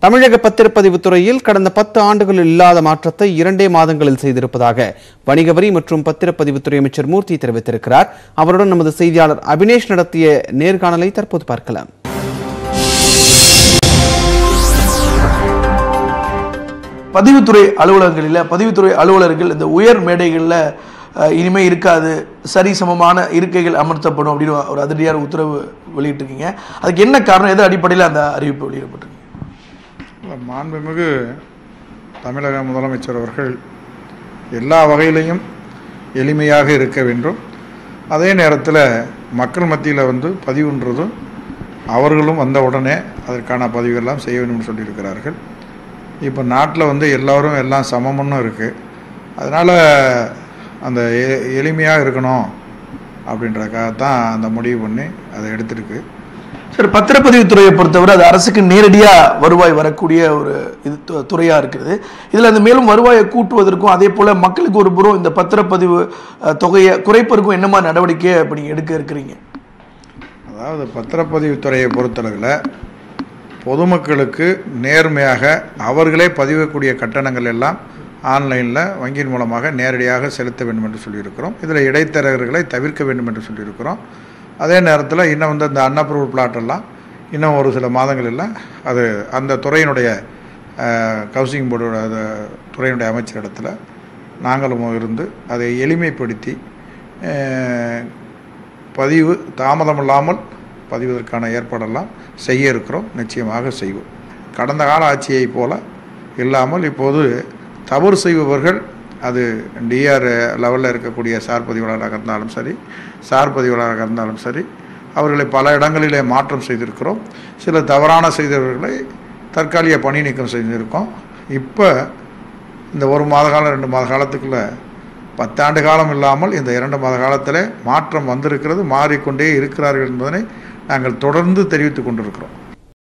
தமிழக பத்திரப்பதிவு துறையில் கடந்த பத்து ஆண்டுகளில் இல்லாத மாற்றத்தை இரண்டே மாதங்களில் செய்திருப்பதாக வணிக வரி மற்றும் பத்திரப்பதிவுத்துறை அமைச்சர் மூர்த்தி தெரிவித்திருக்கிறார் அவருடன் நமது செய்தியாளர் அபினேஷ் நடத்திய நேர்காணலை தற்போது பார்க்கலாம் பதிவுத்துறை அலுவலகங்களில் பதிவுத்துறை அலுவலர்கள் இந்த உயர் மேடைகளில் அஹ், இனிமே இருக்காது சரி சமமான இருக்கைகள் அமர்த்தப்படும் அப்படின்னு ஒரு அதிரடியான உத்தரவு வெளியிட்டிருக்கீங்க அதுக்கு என்ன காரணம் எது அடிப்படையில் அந்த அறிவிப்பு வெளியிடப்பட்டிருக்கு இல்ல, மாண்புமிகு தமிழக முதலமைச்சர் அவர்கள் எல்லா வகையிலையும் எளிமையாக இருக்க வேண்டும் அதே நேரத்தில் மக்கள் மத்தியில் வந்து பதிவுன்றதும் அவர்களும் வந்த உடனே அதற்கான பதிவுகள்லாம் செய்ய வேண்டும்னு சொல்லியிருக்கிறார்கள் இப்போ நாட்டில் வந்து எல்லோரும் எல்லாம் சமம்னு இருக்குது அதனால் அந்த எ- எளிமையாக இருக்கணும் அப்படின்றக்காக தான் அந்த முடிவு பண்ணி அதை எடுத்திருக்கு சார் பத்திரப்பதிவுத்துறையை பொறுத்தவரை அது அரசுக்கு நேரடியாக வருவாய் வரக்கூடிய ஒரு இது து- துறையா இருக்கிறது இதில் அந்த மேலும் வருவாயை கூட்டுவதற்கும் அதே போல் மக்களுக்கு ஒரு புறம் இந்த பத்திரப்பதிவு அஹ், தொகையை குறைப்பதற்கும் என்ன மாதிரி நடவடிக்கை இப்போ நீங்கள் எடுக்க இருக்கிறீங்க அதாவது பத்திரப்பதிவுத்துறையை பொறுத்தளவில் பொதுமக்களுக்கு நேர்மையாக அவர்களே பதிவக்கூடிய கட்டணங்கள் எல்லாம் ஆன்லைனில் வங்கியின் மூலமாக நேரடியாக செலுத்த வேண்டும் என்று சொல்லியிருக்கிறோம் இதில் இடைத்தரகர்களை தவிர்க்க வேண்டும் என்று சொல்லியிருக்கிறோம் அதே நேரத்தில் இன்னும் வந்து இந்த அன்அப்ரூவல் பிளாட் எல்லாம் இன்னும் ஒரு சில மாதங்களில் அது அந்த துறையினுடைய கவுசிங் போர்டோட அது துறையினுடைய அமைச்சரிடத்தில் நாங்களும் இருந்து அதை எளிமைப்படுத்தி அஹ், பதிவு தாமதமில்லாமல் பதிவதற்கான ஏற்பாடெல்லாம் செய்ய இருக்கிறோம் நிச்சயமாக செய்வோம் கடந்த கால ஆட்சியைப் போல இல்லாமல் இப்போது தவறு செய்பவர்கள் அது டிஆர் லெவலில் இருக்கக்கூடிய சார் பதிவாளராக இருந்தாலும் சரி சார் பதிவாளராக இருந்தாலும் சரி அவர்களை பல இடங்களிலே மாற்றம் செய்திருக்கிறோம் சில தவறான செய்தவர்களை தற்காலிக பணி நீக்கம் செய்திருக்கோம் இப்போ இந்த ஒரு மாத காலம் ரெண்டு மாத காலத்துக்குள்ளே பத்தாண்டு காலம் இல்லாமல் இந்த இரண்டு மாத காலத்தில் மாற்றம் வந்திருக்கிறது மாறிக்கொண்டே இருக்கிறார்கள் என்பதனை நாங்கள் தொடர்ந்து தெரிவித்துக் கொண்டிருக்கிறோம்